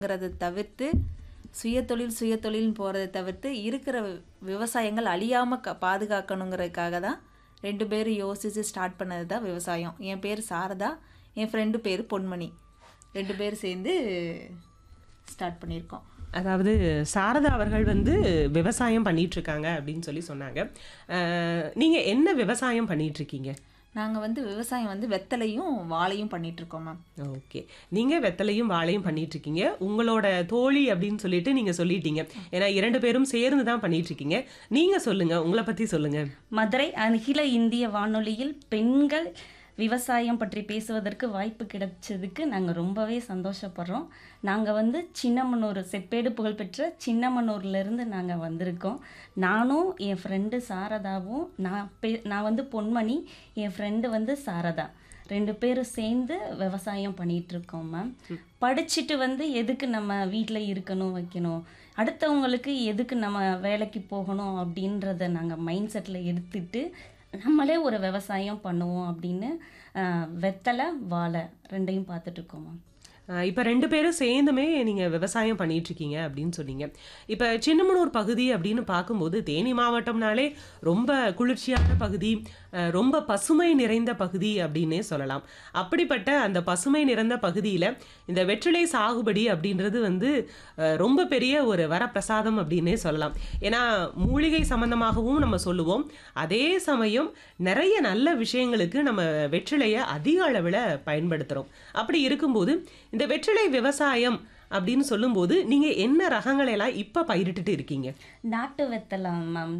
ங்கிறத தவிர்த்து சுயதொழில் சுயதொழில்னு போகிறத தவிர்த்து இருக்கிற வி- விவசாயங்கள் அழியாமல் க பாதுகாக்கணுங்கிறதுக்காக தான் ரெண்டு பேரும் யோசித்து ஸ்டார்ட் பண்ணது தான் விவசாயம் என் பேர் சாரதா என் ஃப்ரெண்டு பேர் பொன்மணி ரெண்டு பேரும் சேர்ந்து ஸ்டார்ட் பண்ணியிருக்கோம் அதாவது சாரதா அவர்கள் வந்து விவசாயம் பண்ணிட்டு இருக்காங்க அப்படின்னு சொல்லி சொன்னாங்க அஹ், நீங்க என்ன விவசாயம் பண்ணிட்டு இருக்கீங்க நாங்கள் வந்து விவசாயம் வந்து வெத்தலையும் வாழையும் பண்ணிட்டு இருக்கோம் மேம் ஓகே நீங்க வெத்தலையும் வாழையும் பண்ணிட்டு இருக்கீங்க உங்களோட தோழி அப்படின்னு சொல்லிட்டு நீங்க சொல்லிட்டீங்க ஏன்னா இரண்டு பேரும் சேர்ந்து தான் பண்ணிட்டு இருக்கீங்க நீங்க சொல்லுங்க உங்களை பத்தி சொல்லுங்க மதுரை அகில இந்திய வானொலியில் பெண்கள் விவசாயம் பற்றி பேசுவதற்கு வாய்ப்பு கிடைச்சதுக்கு நாங்கள் ரொம்பவே சந்தோஷப்படுறோம் நாங்கள் வந்து சின்னமனூர் செப்பேடு புகழ்பெற்ற சின்னமனூர்லேருந்து நாங்கள் வந்திருக்கோம் நானும் என் ஃப்ரெண்டு சாரதாவும் நான் பே நான் வந்து பொன்மணி என் ஃப்ரெண்டு வந்து சாரதா ரெண்டு பேரும் சேர்ந்து விவசாயம் பண்ணிட்டு இருக்கோம் மேம் படிச்சுட்டு வந்து எதுக்கு நம்ம வீட்டில் இருக்கணும் வைக்கணும் அடுத்தவங்களுக்கு எதுக்கு நம்ம வேலைக்கு போகணும் அப்படின்றத நாங்கள் மைண்ட் செட்டில் எடுத்துட்டு நம்மளே ஒரு விவசாயம் பண்ணுவோம் அப்படின்னு ஆஹ், வெத்தலை வாழை ரெண்டையும் பார்த்துட்டு இருக்கோம் மேம் அஹ், இப்ப ரெண்டு பேரும் சேர்ந்துமே நீங்க விவசாயம் பண்ணிட்டு இருக்கீங்க அப்படின்னு சொன்னீங்க இப்ப சின்னமனூர் பகுதி அப்படின்னு பார்க்கும்போது தேனி மாவட்டம்னாலே ரொம்ப குளிர்ச்சியான பகுதி அஹ், ரொம்ப பசுமை நிறைந்த பகுதி அப்படின்னே சொல்லலாம் அப்படிப்பட்ட அந்த பசுமை நிறைந்த பகுதியில இந்த வெற்றிலை சாகுபடி அப்படின்றது வந்து அஹ், ரொம்ப பெரிய ஒரு வரப்பிரசாதம் அப்படின்னே சொல்லலாம் ஏன்னா மூலிகை சம்பந்தமாகவும் நம்ம சொல்லுவோம் அதே சமயம் நிறைய நல்ல விஷயங்களுக்கு நம்ம வெற்றிலையை அதிக அளவில் பயன்படுத்துகிறோம் அப்படி இருக்கும்போது இந்த வெற்றிலை விவசாயம் அப்படின்னு சொல்லும்போது நீங்க என்ன ரகங்களை எல்லாம் இப்ப பயிரிட்டுட்டு இருக்கீங்க நாட்டு வெத்தலை மேம்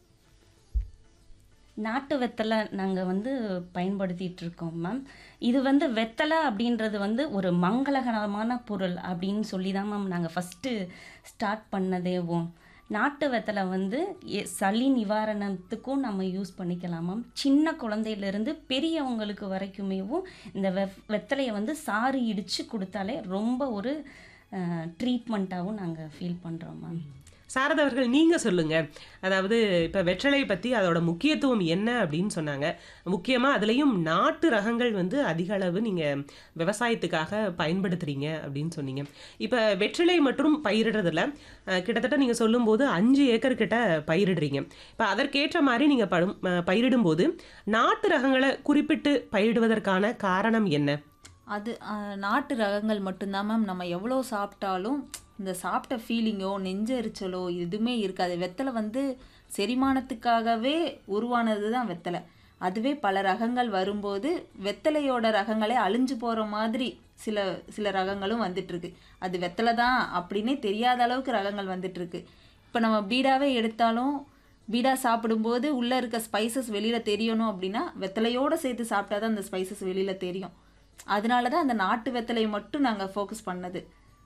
நாட்டு வெத்தலை நாங்கள் வந்து பயன்படுத்திட்டு இருக்கோம் மேம் இது வந்து வெத்தலை அப்படின்றது வந்து ஒரு மங்களகரமான பொருள் அப்படின்னு சொல்லி தான் மேம் நாங்கள் ஃபஸ்ட்டு ஸ்டார்ட் பண்ணதேவும் நாட்டு வெத்தலை வந்து எ- சளி நிவாரணத்துக்கும் நம்ம யூஸ் பண்ணிக்கலாம் மேம் சின்ன குழந்தையிலேருந்து பெரியவங்களுக்கு வரைக்குமேவும் இந்த வெ வெத்தலையை வந்து சாறு இடித்து கொடுத்தாலே ரொம்ப ஒரு ட்ரீட்மெண்ட்டாகவும் நாங்கள் ஃபீல் பண்ணுறோம் மேம் சாரதா அவர்கள் நீங்க சொல்லுங்க அதாவது இப்ப வெற்றிலை பத்தி அதோட முக்கியத்துவம் என்ன அப்படின்னு சொன்னாங்க முக்கியமா அதுலயும் நாட்டு ரகங்கள் வந்து அதிக அளவு நீங்க விவசாயத்துக்காக பயன்படுத்துறீங்க அப்படின்னு சொன்னீங்க இப்ப வெற்றிலை மற்றும் பயிரிடுறதுல அஹ், கிட்டத்தட்ட நீங்க சொல்லும்போது அஞ்சு ஏக்கர் கிட்ட பயிரிடுறீங்க இப்ப அதற்கேற்ற மாதிரி நீங்க படும் அஹ், பயிரிடும்போது நாட்டு ரகங்களை குறிப்பிட்டு பயிரிடுவதற்கான காரணம் என்ன அது அஹ், நாட்டு ரகங்கள் மட்டும்தான் மேம் நம்ம எவ்வளோ சாப்பிட்டாலும் இந்த சாப்பிட்ட ஃபீலிங்கோ நெஞ்செரிச்சலோ எதுவுமே இருக்காது வெத்தலை வந்து செரிமானத்துக்காகவே உருவானது தான் வெத்தலை அதுவே பல ரகங்கள் வரும்போது வெத்தலையோட ரகங்களே அழிஞ்சு போகிற மாதிரி சில சில ரகங்களும் வந்துட்டு இருக்கு அது வெத்தலை தான் அப்படின்னே தெரியாத அளவுக்கு ரகங்கள் வந்துட்டு இருக்கு இப்போ நம்ம பீடாவே எடுத்தாலும் பீடா சாப்பிடும்போது உள்ளே இருக்க ஸ்பைசஸ் வெளியில் தெரியணும் அப்படின்னா வெத்தலையோட சேர்த்து சாப்பிட்டா தான் அந்த ஸ்பைசஸ் வெளியில் தெரியும் அதனால தான் அந்த நாட்டு வெத்தலையை மட்டும் நாங்கள் ஃபோக்கஸ் பண்ணது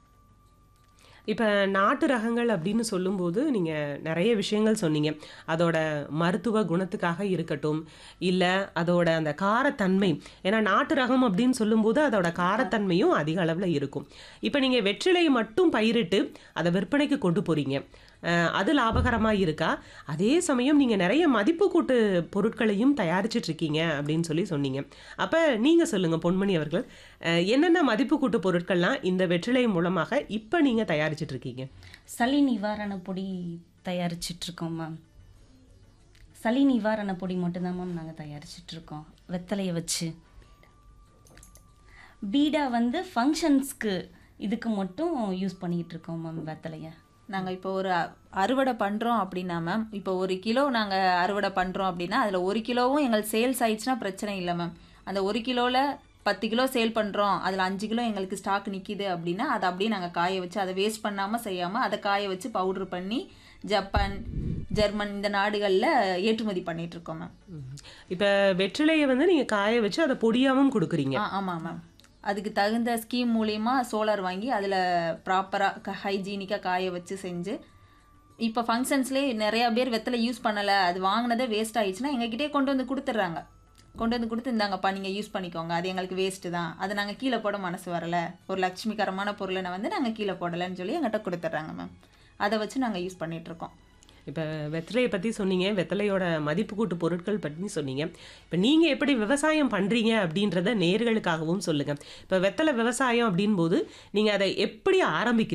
இப்போ நாட்டு ரகங்கள் அப்படின்னு சொல்லும்போது நீங்கள் நிறைய விஷயங்கள் சொன்னீங்க அதோட மருத்துவ குணத்துக்காக இருக்கட்டும் இல்லை அதோட அந்த காரத்தன்மை ஏன்னா நாட்டு ரகம் அப்படின்னு சொல்லும்போது அதோட காரத்தன்மையும் அதிக அளவில் இருக்கும் இப்போ நீங்கள் வெற்றிலையை மட்டும் பயிரிட்டு அதை விற்பனைக்கு கொண்டு போகிறீங்க அது லாபகரமாக இருக்கா அதே சமயம் நீங்கள் நிறைய மதிப்பு கூட்டு பொருட்களையும் தயாரிச்சிட்டு இருக்கீங்க அப்படின்னு சொல்லி சொன்னீங்க அப்போ நீங்கள் சொல்லுங்கள் பொன்மணி அவர்கள் அஹ், என்னென்ன மதிப்பு கூட்டு பொருட்கள்லாம் இந்த வெற்றிலை மூலமாக இப்போ நீங்கள் தயாரிச்சிட்டு இருக்கீங்க சளி நிவாரண பொடி தயாரிச்சிட்டு இருக்கோம் மேம் சளி நிவாரண பொடி மட்டும்தான் மேம் நாங்கள் தயாரிச்சிட்டு இருக்கோம் வெத்தலையை வச்சு பீடா வந்து ஃபங்க்ஷன்ஸ்க்கு இதுக்கு மட்டும் யூஸ் பண்ணிக்கிட்டு இருக்கோம் மேம் வெத்தலையை நாங்கள் இப்போ ஒரு அ- அறுவடை பண்ணுறோம் அப்படின்னா மேம் இப்போ ஒரு கிலோ நாங்கள் அறுவடை பண்ணுறோம் அப்படின்னா அதில் ஒரு கிலோவும் எங்களுக்கு சேல்ஸ் ஆயிடுச்சுன்னா பிரச்சனை இல்லை மேம் அந்த ஒரு கிலோவில் பத்து கிலோ சேல் பண்ணுறோம் அதில் அஞ்சு கிலோ எங்களுக்கு ஸ்டாக் நிற்கிது அப்படின்னா அதை அப்படியே நாங்கள் காய வச்சு அதை வேஸ்ட் பண்ணாமல் செய்யாமல் அதை காய வச்சு பவுட்ரு பண்ணி ஜப்பான் ஜெர்மன் இந்த நாடுகளில் ஏற்றுமதி பண்ணிட்டு இருக்கோம் மேம் இப்போ வெற்றிலையை வந்து நீங்கள் காய வச்சு அதை பொடியாகவும் கொடுக்குறீங்க ஆ ஆமாம் மேம் அதுக்கு தகுந்த ஸ்கீம் மூலியமா சோலார் வாங்கி அதில் ப்ராப்பராக ஹைஜீனிக்காக காய வச்சு செஞ்சு இப்போ ஃபங்க்ஷன்ஸ்லேயே நிறையா பேர் வெத்தலை யூஸ் பண்ணலை அது வாங்கினதே வேஸ்ட் ஆயிடுச்சுன்னா எங்ககிட்டயே கொண்டு வந்து கொடுத்துட்றாங்க கொண்டு வந்து கொடுத்து இந்தாங்கப்பா நீங்கள் யூஸ் பண்ணிக்கோங்க அது எங்களுக்கு வேஸ்ட்டு தான் அதை நாங்கள் கீழே போட மனசு வரல ஒரு லட்சுமிகரமான பொருளை வந்து நாங்கள் கீழே போடலைன்னு சொல்லி எங்கிட்ட கொடுத்துட்றாங்க மேம் அதை வச்சு நாங்கள் யூஸ் பண்ணிகிட்ருக்கோம் இப்போ வெத்தலையை பற்றி சொன்னீங்க வெத்தலையோட மதிப்பு கூட்டு பொருட்கள் பற்றி சொன்னீங்க இப்போ நீங்கள் எப்படி விவசாயம் பண்ணுறீங்க அப்படின்றத நேர்களுக்காகவும் சொல்லுங்கள் இப்போ வெத்தலை விவசாயம் அப்படின் போது நீங்கள் அதை எப்படி ஆரம்பிக்கிறீங்க